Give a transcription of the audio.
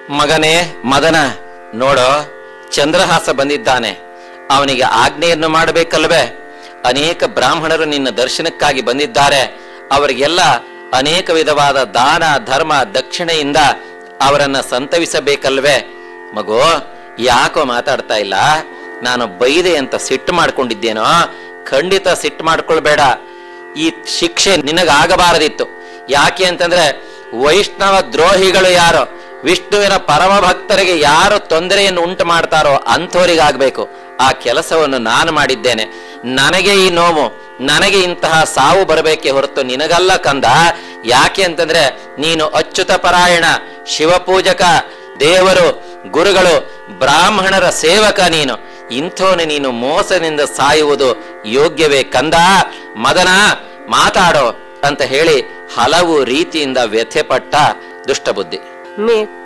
ಮಗನೇ ಮದನ ನೋಡೋ ಚಂದ್ರಹಾಸ ಬಂದಿದ್ದಾನೆ ಅವನಿಗೆ ಆಜ್ಞೆಯನ್ನು ಮಾಡಬೇಕಲ್ವೇ ಅನೇಕ ಬ್ರಾಹ್ಮಣರು ನಿನ್ನ ದರ್ಶನಕ್ಕಾಗಿ ಬಂದಿದ್ದಾರೆ ಅವರಿಗೆಲ್ಲ ಅನೇಕ ವಿಧವಾದ ದಾನ ಧರ್ಮ ದಕ್ಷಿಣೆಯಿಂದ ಅವರನ್ನ ಸಂತವಿಸಬೇಕಲ್ವೇ ಮಗು ಯಾಕೋ ಮಾತಾಡ್ತಾ ಇಲ್ಲ ನಾನು ಬೈದೆ ಅಂತ ಸಿಟ್ಟು ಮಾಡ್ಕೊಂಡಿದ್ದೇನೋ ಖಂಡಿತ ಸಿಟ್ಟು ಮಾಡ್ಕೊಳ್ಬೇಡ ಈ ಶಿಕ್ಷೆ ನಿನಗಾಗಬಾರದಿತ್ತು ಯಾಕೆ ಅಂತಂದ್ರೆ ವೈಷ್ಣವ ದ್ರೋಹಿಗಳು ಯಾರು ವಿಷ್ಣುವಿನ ಪರಮ ಭಕ್ತರಿಗೆ ಯಾರು ತೊಂದರೆಯನ್ನು ಉಂಟು ಮಾಡ್ತಾರೋ ಅಂಥವರಿಗಾಗಬೇಕು ಆ ಕೆಲಸವನ್ನು ನಾನು ಮಾಡಿದ್ದೇನೆ ನನಗೆ ಈ ನೋವು ನನಗೆ ಇಂತಹ ಸಾವು ಬರಬೇಕೆ ಹೊರತು ನಿನಗಲ್ಲ ಕಂದ ಯಾಕೆ ಅಂತಂದ್ರೆ ನೀನು ಅಚ್ಯುತ ಪರಾಯಣ ಶಿವಪೂಜಕ ದೇವರು ಗುರುಗಳು ಬ್ರಾಹ್ಮಣರ ಸೇವಕ ನೀನು ಇಂಥವನು ನೀನು ಮೋಸದಿಂದ ಸಾಯುವುದು ಯೋಗ್ಯವೇ ಕಂದ ಮದನ ಮಾತಾಡೋ ಅಂತ ಹೇಳಿ ಹಲವು ರೀತಿಯಿಂದ ವ್ಯಥೆಪಟ್ಟ ದುಷ್ಟಬುದ್ಧಿ ಮೇ